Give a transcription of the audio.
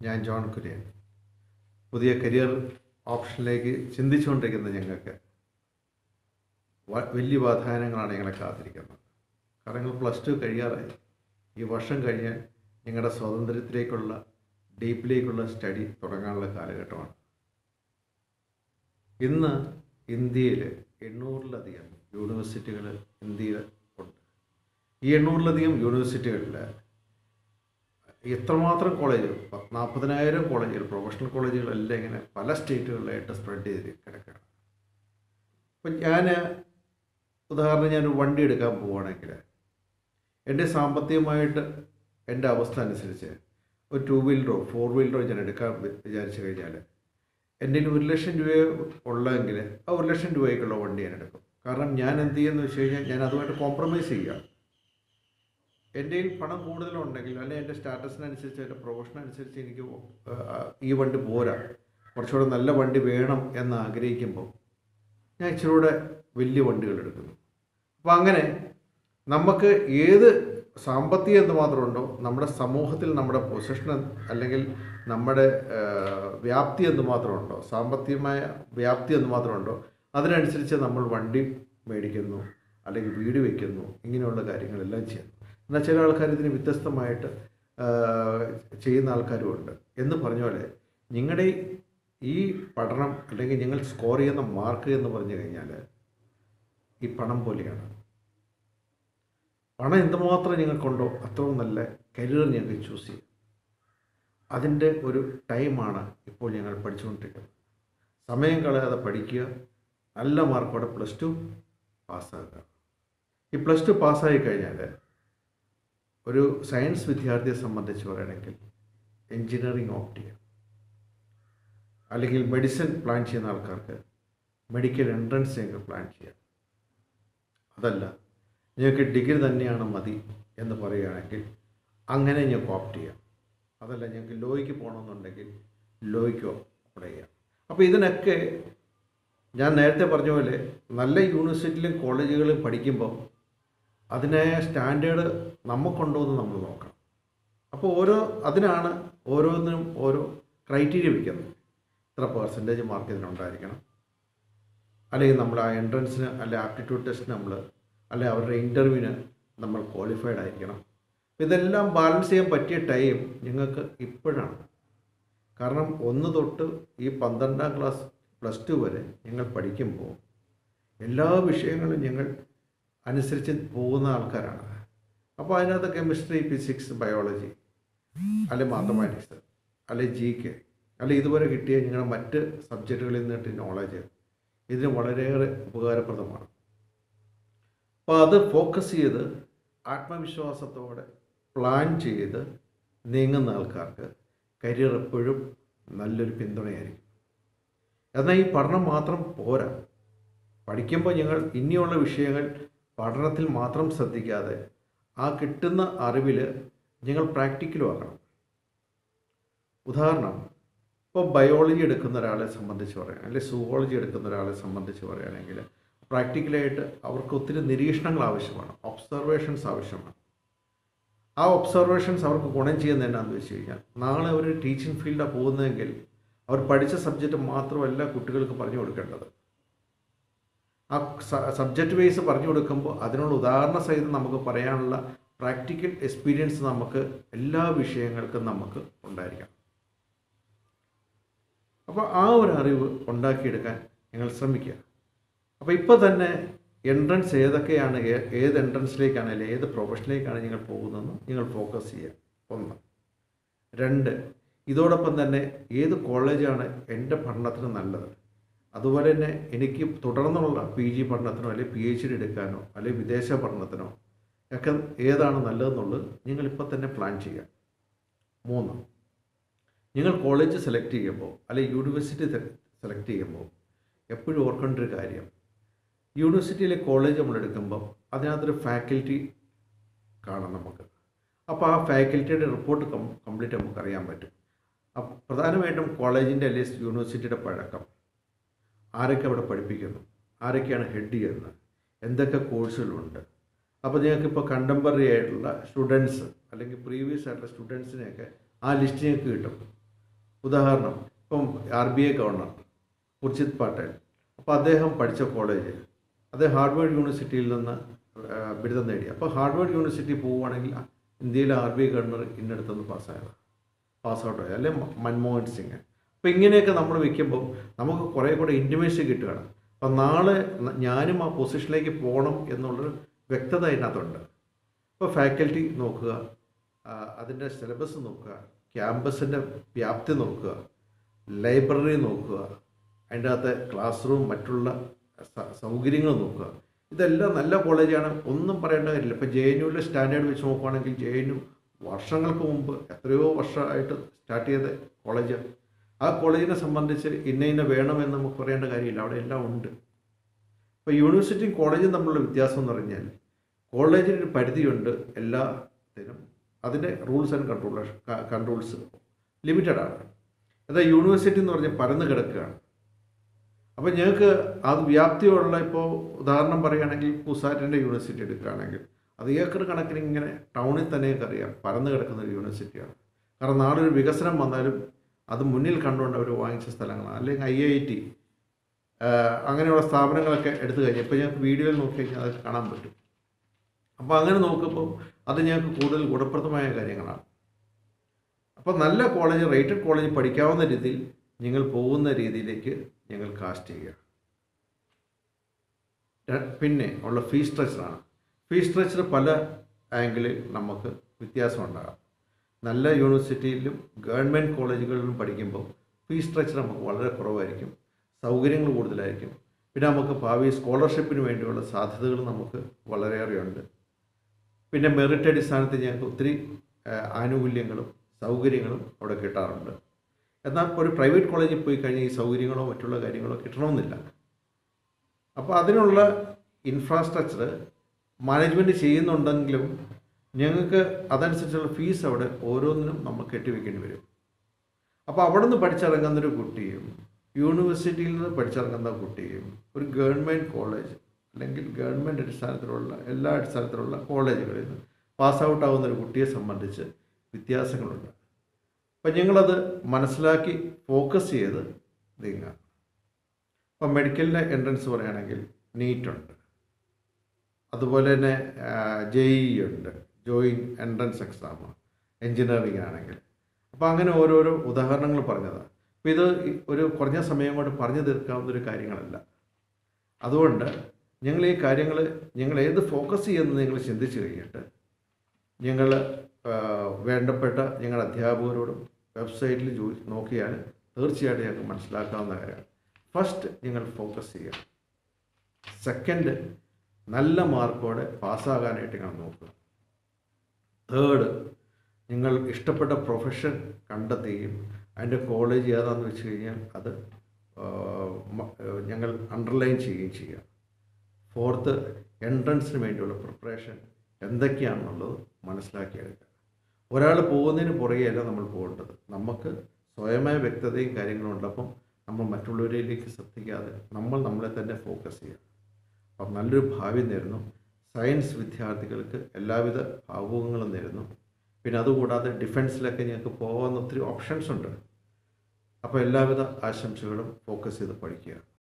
ഞാൻ ജോൺ കുര്യൻ പുതിയ കരിയർ ഓപ്ഷനിലേക്ക് ചിന്തിച്ചുകൊണ്ടിരിക്കുന്ന ഞങ്ങൾക്ക് വ- വലിയ വാതായനങ്ങളാണ് ഞങ്ങളെ കാത്തിരിക്കുന്നത് കാരണം ഞങ്ങൾ പ്ലസ് ടു കഴിയാറായി ഈ വർഷം കഴിഞ്ഞ് ഞങ്ങളുടെ സ്വാതന്ത്ര്യത്തിലേക്കുള്ള ഡീപ്പിലേക്കുള്ള സ്റ്റഡി തുടങ്ങാനുള്ള കാലഘട്ടമാണ് ഇന്ന് ഇന്ത്യയിൽ എണ്ണൂറിലധികം യൂണിവേഴ്സിറ്റികൾ ഇന്ത്യയിൽ ഉണ്ട് ഈ എണ്ണൂറിലധികം യൂണിവേഴ്സിറ്റികളിൽ എത്രമാത്രം കോളേജ് നാൽപ്പതിനായിരം കോളേജുകൾ പ്രൊഫഷണൽ കോളേജുകളെല്ലാം ഇങ്ങനെ പല സ്റ്റേറ്റുകളിലായിട്ട് സ്പ്രെഡ് ചെയ്ത് കിടക്കുകയാണ് അപ്പം ഞാൻ ഉദാഹരണം ഞാനൊരു വണ്ടി എടുക്കാൻ പോവുകയാണെങ്കിൽ എൻ്റെ സാമ്പത്തികമായിട്ട് എൻ്റെ അവസ്ഥ അനുസരിച്ച് ഒരു ടു വീലറോ ഫോർ വീലറോ ഞാൻ എടുക്കാൻ വി- വിചാരിച്ചു കഴിഞ്ഞാൽ എൻ്റെ കയ്യിൽ ഒരു ലക്ഷം രൂപ ഉള്ളതെങ്കിൽ ആ ഒരു ലക്ഷം രൂപയ്ക്കുള്ള വണ്ടി ഞാൻ എടുക്കും കാരണം ഞാൻ എന്ത് ചെയ്യുമെന്ന് വെച്ച് കഴിഞ്ഞാൽ ഞാൻ അതുമായിട്ട് കോംപ്രമൈസ് ചെയ്യുക എൻ്റെ കയ്യിൽ പണം കൂടുതലുണ്ടെങ്കിൽ അല്ലെങ്കിൽ എൻ്റെ സ്റ്റാറ്റസിനനുസരിച്ച് എൻ്റെ പ്രൊഫഷൻ അനുസരിച്ച് എനിക്ക് ആ, ആ, ഈ വണ്ടി പോരാ കുറച്ചുകൂടെ നല്ല വണ്ടി വേണം എന്ന് ആഗ്രഹിക്കുമ്പോൾ ഞാൻ ഇച്ചിരി കൂടെ വലിയ വണ്ടികൾ എടുക്കുന്നു അപ്പോൾ അങ്ങനെ നമുക്ക് ഏത് സാമ്പത്തികം എന്തുമാത്രം ഉണ്ടോ നമ്മുടെ സമൂഹത്തിൽ നമ്മുടെ പൊസിഷൻ അല്ലെങ്കിൽ നമ്മുടെ ആ, വ്യാപ്തി എന്തുമാത്രം ഉണ്ടോ സാമ്പത്തികമായ വ്യാപ്തി എന്തുമാത്രം ഉണ്ടോ അതിനനുസരിച്ച് നമ്മൾ വണ്ടി മേടിക്കുന്നു അല്ലെങ്കിൽ വീട് വയ്ക്കുന്നു ഇങ്ങനെയുള്ള കാര്യങ്ങളെല്ലാം ചെയ്യുന്നു എന്നാൽ ചില ആൾക്കാർ ഇതിന് വ്യത്യസ്തമായിട്ട് ആ, ചെയ്യുന്ന ആൾക്കാരുമുണ്ട് എന്ന് പറഞ്ഞ പോലെ നിങ്ങളുടെ ഈ പഠനം അല്ലെങ്കിൽ നിങ്ങൾ സ്കോർ ചെയ്യുന്ന മാർക്ക് എന്ന് പറഞ്ഞു കഴിഞ്ഞാൽ ഈ പണം പോലെയാണ് പണം എന്തുമാത്രം നിങ്ങൾക്കുണ്ടോ അത്രയും നല്ല കരിയർ ഞങ്ങൾക്ക് ചൂസ് ചെയ്യും അതിൻ്റെ ഒരു ടൈമാണ് ഇപ്പോൾ ഞങ്ങൾ പഠിച്ചുകൊണ്ടിരിക്കുന്നത് സമയം കളയാതെ പഠിക്കുക നല്ല മാർക്കോടെ പ്ലസ് ടു പാസ്സാക്കുക ഈ പ്ലസ് ടു പാസ്സായി കഴിഞ്ഞാൽ ഒരു സയൻസ് വിദ്യാർത്ഥിയെ സംബന്ധിച്ച് പറയുകയാണെങ്കിൽ എൻജിനീയറിംഗ് ഓപ്റ്റ് ചെയ്യാം അല്ലെങ്കിൽ മെഡിസിൻ പ്ലാൻ ചെയ്യുന്ന ആൾക്കാർക്ക് മെഡിക്കൽ എൻട്രൻസ് ഞങ്ങൾക്ക് പ്ലാൻ ചെയ്യാം അതല്ല നിങ്ങൾക്ക് ഡിഗ്രി തന്നെയാണ് മതി എന്ന് പറയുകയാണെങ്കിൽ അങ്ങനെ ഞങ്ങൾക്ക് ഓപ്റ്റ് ചെയ്യാം അതല്ല ഞങ്ങൾക്ക് ലോയ്ക്ക് പോകണമെന്നുണ്ടെങ്കിൽ ലോയ്ക്ക് അപ്ലൈ ചെയ്യാം അപ്പോൾ ഇതിനൊക്കെ ഞാൻ നേരത്തെ പറഞ്ഞ പോലെ നല്ല യൂണിവേഴ്സിറ്റിയിലും കോളേജുകളിലും പഠിക്കുമ്പോൾ അതിനായ സ്റ്റാൻഡേർഡ് നമുക്കുണ്ടോ എന്ന് നമ്മൾ നോക്കണം അപ്പോൾ ഓരോ അതിനാണ് ഓരോന്നിനും ഓരോ ക്രൈറ്റീരിയ വയ്ക്കുന്നത് ഇത്ര പെർസെൻറ്റേജ് മാർക്ക് ഇതിനുണ്ടായിരിക്കണം അല്ലെങ്കിൽ നമ്മൾ ആ എൻട്രൻസിന് അല്ലെ ആപ്റ്റിറ്റ്യൂഡ് ടെസ്റ്റിന് നമ്മൾ അല്ലെ അവരുടെ ഇൻ്റർവ്യൂവിന് നമ്മൾ ക്വാളിഫൈഡ് ആയിരിക്കണം ഇതെല്ലാം ബാലൻസ് ചെയ്യാൻ പറ്റിയ ടൈം നിങ്ങൾക്ക് ഇപ്പോഴാണ് കാരണം ഒന്ന് തൊട്ട് ഈ പന്ത്രണ്ടാം ക്ലാസ് പ്ലസ് ടു വരെ ഞങ്ങൾ പഠിക്കുമ്പോൾ എല്ലാ വിഷയങ്ങളും ഞങ്ങൾ അനുസരിച്ച് പോകുന്ന ആൾക്കാരാണ് അപ്പോൾ അതിനകത്ത് കെമിസ്ട്രി ഫിസിക്സ് ബയോളജി അല്ലെ മാത്തമാറ്റിക്സ് അല്ലെ ജി കെ അല്ലെ ഇതുവരെ കിട്ടിയ നിങ്ങളുടെ മറ്റ് സബ്ജക്റ്റുകളിൽ നിന്ന് കിട്ടിയ നോളജ് ഇതിന് വളരെയേറെ ഉപകാരപ്രദമാണ് അപ്പോൾ അത് ഫോക്കസ് ചെയ്ത് ആത്മവിശ്വാസത്തോടെ പ്ലാൻ ചെയ്ത് നീങ്ങുന്ന ആൾക്കാർക്ക് കരിയർ എപ്പോഴും നല്ലൊരു പിന്തുണയായിരിക്കും എന്നാൽ ഈ പഠനം മാത്രം പോരാ പഠിക്കുമ്പോൾ ഞങ്ങൾ ഇനിയുള്ള വിഷയങ്ങൾ പഠനത്തിൽ മാത്രം ശ്രദ്ധിക്കാതെ ആ കിട്ടുന്ന അറിവിൽ ഞങ്ങൾ പ്രാക്ടിക്കലും ആക്കണം ഉദാഹരണം ഇപ്പോൾ ബയോളജി എടുക്കുന്ന ഒരാളെ സംബന്ധിച്ച് പറയാം അല്ലെങ്കിൽ സുവോളജി എടുക്കുന്ന ഒരാളെ സംബന്ധിച്ച് പറയുകയാണെങ്കിൽ പ്രാക്ടിക്കലായിട്ട് അവർക്ക് ഒത്തിരി നിരീക്ഷണങ്ങൾ ആവശ്യമാണ് ഒബ്സർവേഷൻസ് ആവശ്യമാണ് ആ ഒബ്സർവേഷൻസ് അവർക്ക് ഗുണം ചെയ്യുന്നത് എന്നാന്ന് വെച്ച് കഴിഞ്ഞാൽ നാളെ അവർ ടീച്ചിങ് ഫീൽഡാണ് പോകുന്നതെങ്കിൽ അവർ പഠിച്ച സബ്ജക്റ്റ് മാത്രമല്ല കുട്ടികൾക്ക് പറഞ്ഞു കൊടുക്കേണ്ടത് ആ സബ്ജക്റ്റ് വൈസ് പറഞ്ഞു കൊടുക്കുമ്പോൾ അതിനുള്ള ഉദാഹരണ സഹിതം നമുക്ക് പറയാനുള്ള പ്രാക്ടിക്കൽ എക്സ്പീരിയൻസ് നമുക്ക് എല്ലാ വിഷയങ്ങൾക്കും നമുക്ക് ഉണ്ടായിരിക്കണം അപ്പോൾ ആ ഒരു അറിവ് ഉണ്ടാക്കിയെടുക്കാൻ ഞങ്ങൾ ശ്രമിക്കുക അപ്പോൾ ഇപ്പോൾ തന്നെ എൻട്രൻസ് ഏതൊക്കെയാണ് ഏ- ഏത് എൻട്രൻസിലേക്കാണ് അല്ലെങ്കിൽ ഏത് പ്രൊഫഷനിലേക്കാണ് നിങ്ങൾ പോകുന്നതെന്ന് നിങ്ങൾ ഫോക്കസ് ചെയ്യുക ഒന്ന് രണ്ട് ഇതോടൊപ്പം തന്നെ ഏത് കോളേജാണ് എൻ്റെ പഠനത്തിന് നല്ലത് അതുപോലെ തന്നെ എനിക്ക് തുടർന്നുള്ള പി ജി പഠനത്തിനോ അല്ലെങ്കിൽ പി എച്ച് ഡി എടുക്കാനോ അല്ലെങ്കിൽ വിദേശ പഠനത്തിനോ ഒക്കെ ഏതാണ് നല്ലതെന്നുള്ളത് നിങ്ങൾ ഇപ്പോൾ തന്നെ പ്ലാൻ ചെയ്യുക മൂന്ന് നിങ്ങൾ കോളേജ് സെലക്ട് ചെയ്യുമ്പോൾ അല്ലെങ്കിൽ യൂണിവേഴ്സിറ്റി സെലക്ട് ചെയ്യുമ്പോൾ എപ്പോഴും ഓർക്കേണ്ട ഒരു കാര്യം യൂണിവേഴ്സിറ്റിയിലെ കോളേജ് നമ്മൾ എടുക്കുമ്പോൾ അതിനകത്തൊരു ഫാക്കൽറ്റി കാണാം നമുക്ക് അപ്പോൾ ആ ഫാക്കൽറ്റിയുടെ റിപ്പോർട്ട് കം കംപ്ലീറ്റ് നമുക്ക് അറിയാൻ പറ്റും അപ്പം പ്രധാനമായിട്ടും കോളേജിൻ്റെ അല്ലെങ്കിൽ യൂണിവേഴ്സിറ്റിയുടെ പഴക്കം ആരൊക്കെ അവിടെ പഠിപ്പിക്കുന്നു ആരൊക്കെയാണ് ഹെഡ് ചെയ്യുന്നത് എന്തൊക്കെ കോഴ്സുകളുണ്ട് അപ്പോൾ നിങ്ങൾക്കിപ്പോൾ കണ്ടംപററി ആയിട്ടുള്ള സ്റ്റുഡൻസ് അല്ലെങ്കിൽ പ്രീവിയസ് ആയിട്ടുള്ള സ്റ്റുഡൻസിനെയൊക്കെ ആ ലിസ്റ്റ് നിങ്ങൾക്ക് കിട്ടും ഉദാഹരണം ഇപ്പം R B I governor Urjit Patel അപ്പോൾ അദ്ദേഹം പഠിച്ച കോളേജ് അദ്ദേഹം ഹാർഡ്വേർഡ് യൂണിവേഴ്സിറ്റിയിൽ നിന്ന് ആ, ബിരുദം നേടി അപ്പോൾ ഹാർഡ്വേർഡ് യൂണിവേഴ്സിറ്റി പോവുകയാണെങ്കിൽ ഇന്ത്യയിലെ ആർ ബി ഐ ഗവർണർ ഇന്നടുത്തുനിന്ന് പാസ്സായതാണ് പാസ് ഔട്ട് ആയി അല്ലെ മൻമോഹൻ സിംഗ് അപ്പോൾ ഇങ്ങനെയൊക്കെ നമ്മൾ വെക്കുമ്പോൾ നമുക്ക് കുറേ കൂടെ ഇൻറ്റിമേഷൻ കിട്ടുകയാണ് അപ്പം നാളെ ന- ഞാനും ആ പൊസിഷനിലേക്ക് പോകണം എന്നുള്ളൊരു വ്യക്തത അതിനകത്തുണ്ട് ഇപ്പോൾ ഫാക്കൽറ്റി നോക്കുക ആ, അതിൻ്റെ സിലബസ് നോക്കുക ക്യാമ്പസിൻ്റെ വ്യാപ്തി നോക്കുക ലൈബ്രറി നോക്കുക അതിൻ്റെ അകത്തെ ക്ലാസ് റൂം മറ്റുള്ള സ- സൗകര്യങ്ങൾ നോക്കുക ഇതെല്ലാം നല്ല കോളേജാണ് ഒന്നും പറയേണ്ട കാര്യമില്ല ഇപ്പോൾ ജെ എൻ യുവിലെ സ്റ്റാൻഡേർഡ് വെച്ച് നോക്കുകയാണെങ്കിൽ ജെ എൻ യു വർഷങ്ങൾക്ക് മുമ്പ് എത്രയോ വർഷമായിട്ട് സ്റ്റാർട്ട് ചെയ്ത കോളേജ് ആ കോളേജിനെ സംബന്ധിച്ച് ഇന്ന ഇന്ന വേണമെന്ന് നമുക്ക് പറയേണ്ട കാര്യമില്ല അവിടെ എല്ലാം ഉണ്ട് ഇപ്പോൾ യൂണിവേഴ്സിറ്റിയും കോളേജും തമ്മിലുള്ള വ്യത്യാസം എന്ന് പറഞ്ഞാൽ കോളേജിന് ഒരു പരിധിയുണ്ട് എല്ലാത്തിനും അതിൻ്റെ rules and control controls limited ആണ് എന്നാൽ യൂണിവേഴ്സിറ്റി എന്ന് പറഞ്ഞാൽ പരന്ന് കിടക്കുകയാണ് അപ്പോൾ ഞങ്ങൾക്ക് അത് വ്യാപ്തിയുള്ള ഇപ്പോൾ ഉദാഹരണം പറയുകയാണെങ്കിൽ കുസാറ്റിൻ്റെ യൂണിവേഴ്സിറ്റി എടുക്കുകയാണെങ്കിൽ അത് ഏക്കർ കണക്കിന് ഇങ്ങനെ ടൗണിൽ തന്നെയൊക്കെ അറിയാം പരന്ന് കിടക്കുന്ന ഒരു യൂണിവേഴ്സിറ്റിയാണ് കാരണം നാളെ ഒരു വികസനം വന്നാലും അത് മുന്നിൽ കണ്ടുകൊണ്ട് അവർ വാങ്ങിച്ച സ്ഥലങ്ങളാണ് അല്ലെങ്കിൽ ഐ ഐ ടി അങ്ങനെയുള്ള സ്ഥാപനങ്ങളൊക്കെ എടുത്തു കഴിഞ്ഞാൽ ഇപ്പോൾ ഞങ്ങൾക്ക് വീഡിയോയിൽ നോക്കി കഴിഞ്ഞാൽ അത് കാണാൻ പറ്റും അപ്പോൾ അങ്ങനെ നോക്കുമ്പോൾ അത് ഞങ്ങൾക്ക് കൂടുതൽ ഗുണപ്രദമായ കാര്യങ്ങളാണ് അപ്പോൾ നല്ല കോളേജ് റേറ്റഡ് കോളേജ് പഠിക്കാവുന്ന രീതിയിൽ നിങ്ങൾ പോകുന്ന രീതിയിലേക്ക് ഞങ്ങൾ കാസ്റ്റ് ചെയ്യുക ര- പിന്നെ ഉള്ള ഫീസ് സ്ട്രക്ചറാണ് ഫീസ് സ്ട്രക്ചർ പല ആംഗിളിൽ നമുക്ക് വ്യത്യാസം ഉണ്ടാകാം നല്ല യൂണിവേഴ്സിറ്റിയിലും ഗവൺമെൻറ് കോളേജുകളിലും പഠിക്കുമ്പോൾ ഫീസ് സ്ട്രക്ചർ നമുക്ക് വളരെ കുറവായിരിക്കും സൗകര്യങ്ങൾ കൂടുതലായിരിക്കും പിന്നെ നമുക്ക് ഭാവി സ്കോളർഷിപ്പിന് വേണ്ടിയുള്ള സാധ്യതകൾ നമുക്ക് വളരെയേറെയുണ്ട് പിന്നെ മെറിറ്റ് അടിസ്ഥാനത്തിൽ ഞങ്ങൾക്ക് ഒത്തിരി ആ, ആനുകൂല്യങ്ങളും സൗകര്യങ്ങളും അവിടെ കിട്ടാറുണ്ട് എന്നാൽ ഒരു പ്രൈവറ്റ് കോളേജിൽ പോയി കഴിഞ്ഞാൽ ഈ സൗകര്യങ്ങളോ മറ്റുള്ള കാര്യങ്ങളോ കിട്ടണമെന്നില്ല അപ്പോൾ അതിനുള്ള ഇൻഫ്രാസ്ട്രക്ചർ മാനേജ്മെൻറ്റ് ചെയ്യുന്നുണ്ടെങ്കിലും ഞങ്ങൾക്ക് അതനുസരിച്ചുള്ള ഫീസ് അവിടെ ഓരോന്നിനും നമ്മൾ കെട്ടിവെക്കേണ്ടി വരും അപ്പോൾ അവിടെ നിന്ന് പഠിച്ചിറങ്ങുന്ന ഒരു കുട്ടിയും യൂണിവേഴ്സിറ്റിയിൽ നിന്ന് പഠിച്ചിറങ്ങുന്ന കുട്ടിയും ഒരു ഗവൺമെൻറ് കോളേജ് അല്ലെങ്കിൽ ഗവൺമെൻറ് അടിസ്ഥാനത്തിലുള്ള എല്ലാ അടിസ്ഥാനത്തിലുള്ള കോളേജുകളിൽ നിന്ന് പാസ് ഔട്ട് ആവുന്ന ഒരു കുട്ടിയെ സംബന്ധിച്ച് വ്യത്യാസങ്ങളുണ്ട് അപ്പം ഞങ്ങളത് മനസ്സിലാക്കി ഫോക്കസ് ചെയ്ത് നീങ്ങാം ഇപ്പം മെഡിക്കലിൻ്റെ എൻട്രൻസ് പറയുകയാണെങ്കിൽ നീറ്റുണ്ട് അതുപോലെ തന്നെ ജെ ഇ ഉണ്ട് ജോയിൻറ്റ് എൻട്രൻസ് എക്സാം എൻജിനീയറിംഗ് ആണെങ്കിൽ അപ്പോൾ അങ്ങനെ ഓരോരോ ഉദാഹരണങ്ങൾ പറഞ്ഞതാണ് അപ്പോൾ ഇത് ഈ ഒരു കുറഞ്ഞ സമയം കൊണ്ട് പറഞ്ഞു തീർക്കാവുന്ന ഒരു കാര്യങ്ങളല്ല അതുകൊണ്ട് ഞങ്ങൾ ഈ കാര്യങ്ങൾ ഞങ്ങൾ ഏത് ഫോക്കസ് ചെയ്യുന്നത് നിങ്ങൾ ചിന്തിച്ച് കഴിഞ്ഞിട്ട് ഞങ്ങൾ വേണ്ടപ്പെട്ട ഞങ്ങളുടെ അധ്യാപകരോടും വെബ്സൈറ്റിൽ ജോ നോക്കിയാൽ തീർച്ചയായിട്ടും ഞങ്ങൾക്ക് മനസ്സിലാക്കാവുന്ന കാര്യമാണ് ഫസ്റ്റ് നിങ്ങൾ ഫോക്കസ് ചെയ്യുക സെക്കൻഡ് നല്ല മാർക്കോടെ പാസ്സാകാനായിട്ട് നിങ്ങൾ നോക്കുക തേർഡ് നിങ്ങൾ ഇഷ്ടപ്പെട്ട പ്രൊഫഷൻ കണ്ടെത്തുകയും അതിൻ്റെ കോളേജ് ഏതാണെന്ന് വെച്ച് കഴിഞ്ഞാൽ അത് ആ, മ- ഞങ്ങൾ അണ്ടർലൈൻ ചെയ്യുകയും ചെയ്യുക ഫോർത്ത് എൻട്രൻസിന് വേണ്ടിയുള്ള പ്രിപ്പറേഷൻ എന്തൊക്കെയാണെന്നുള്ളത് മനസ്സിലാക്കിയെടുക്കുക ഒരാൾ പോകുന്നതിന് പുറകെയല്ല നമ്മൾ പോകേണ്ടത് നമുക്ക് സ്വയമായ വ്യക്തതയും കാര്യങ്ങളും ഉള്ളപ്പം നമ്മൾ മറ്റുള്ളവരിലേക്ക് ശ്രദ്ധിക്കാതെ നമ്മൾ നമ്മളെ തന്നെ ഫോക്കസ് ചെയ്യുക അപ്പം നല്ലൊരു ഭാവി നേരുന്നു സയൻസ് വിദ്യാർത്ഥികൾക്ക് എല്ലാവിധ ഭാവുകങ്ങളും നേരുന്നു പിന്നെ അതുകൂടാതെ ഡിഫൻസിലൊക്കെ ഞങ്ങൾക്ക് പോകാവുന്ന ഒത്തിരി ഓപ്ഷൻസ് ഉണ്ട് അപ്പോൾ എല്ലാവിധ ആശംസകളും ഫോക്കസ് ചെയ്ത് പഠിക്കുക